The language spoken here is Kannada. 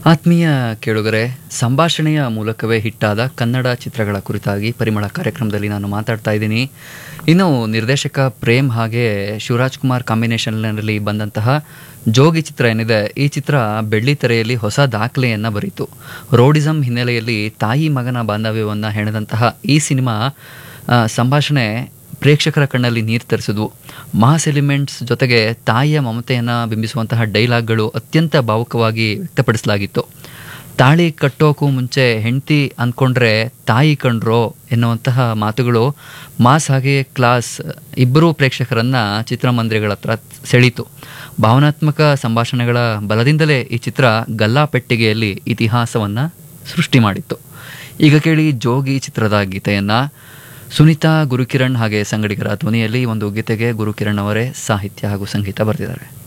ಆತ್ಮೀಯ ಕೇಳುಗರೆ ಸಂಭಾಷಣೆಯ ಮೂಲಕವೇ ಹಿಟ್ಟಾದ ಕನ್ನಡ ಚಿತ್ರಗಳ ಕುರಿತಾಗಿ ಪರಿಮಳ ಕಾರ್ಯಕ್ರಮದಲ್ಲಿ ನಾನು ಮಾತಾಡ್ತಾ ಇದ್ದೀನಿ ಇನ್ನು ನಿರ್ದೇಶಕ ಪ್ರೇಮ್ ಹಾಗೆ ಶಿವರಾಜ್ ಕುಮಾರ್ ಕಾಂಬಿನೇಷನ್ನಲ್ಲಿ ಬಂದಂತಹ ಜೋಗಿ ಚಿತ್ರ ಏನಿದೆ ಈ ಚಿತ್ರ ಬೆಳ್ಳಿ ತೆರೆಯಲ್ಲಿ ಹೊಸ ದಾಖಲೆಯನ್ನು ಬರೀತು ರೋಡಿಸಂ ಹಿನ್ನೆಲೆಯಲ್ಲಿ ತಾಯಿ ಮಗನ ಬಾಂಧವ್ಯವನ್ನು ಹೆಣೆದಂತಹ ಈ ಸಿನಿಮಾ ಆ, ಸಂಭಾಷಣೆ ಪ್ರೇಕ್ಷಕರ ಕಣ್ಣಲ್ಲಿ ನೀರು ತರಿಸಿದ್ವು ಮಾಸ್ ಎಲಿಮೆಂಟ್ಸ್ ಜೊತೆಗೆ ತಾಯಿಯ ಮಮತೆಯನ್ನು ಬಿಂಬಿಸುವಂತಹ ಡೈಲಾಗ್ಗಳು ಅತ್ಯಂತ ಭಾವುಕವಾಗಿ ವ್ಯಕ್ತಪಡಿಸಲಾಗಿತ್ತು ತಾಳಿ ಕಟ್ಟೋಕ್ಕೂ ಮುಂಚೆ ಹೆಂಡತಿ ಅಂದ್ಕೊಂಡ್ರೆ ತಾಯಿ ಕಂಡ್ರೋ ಎನ್ನುವಂತಹ ಮಾತುಗಳು ಮಾಸ್ ಹಾಗೆ ಕ್ಲಾಸ್ ಇಬ್ಬರೂ ಪ್ರೇಕ್ಷಕರನ್ನ ಚಿತ್ರಮಂದಿರಗಳ ಹತ್ರ ಸೆಳೀತು ಭಾವನಾತ್ಮಕ ಸಂಭಾಷಣೆಗಳ ಬಲದಿಂದಲೇ ಈ ಚಿತ್ರ ಗಲ್ಲಾಪೆಟ್ಟಿಗೆಯಲ್ಲಿ ಇತಿಹಾಸವನ್ನು ಸೃಷ್ಟಿ ಮಾಡಿತ್ತು ಈಗ ಕೇಳಿ ಜೋಗಿ ಚಿತ್ರದ ಗೀತೆಯನ್ನು ಸುನೀತಾ ಗುರುಕಿರಣ್ ಹಾಗೆ ಸಂಗಡಿಗರ ಧ್ವನಿಯಲ್ಲಿ ಒಂದು ಗೀತೆಗೆ ಗುರುಕಿರಣ್ ಅವರೇ ಸಾಹಿತ್ಯ ಹಾಗೂ ಸಂಗೀತ ಬರೆದಿದ್ದಾರೆ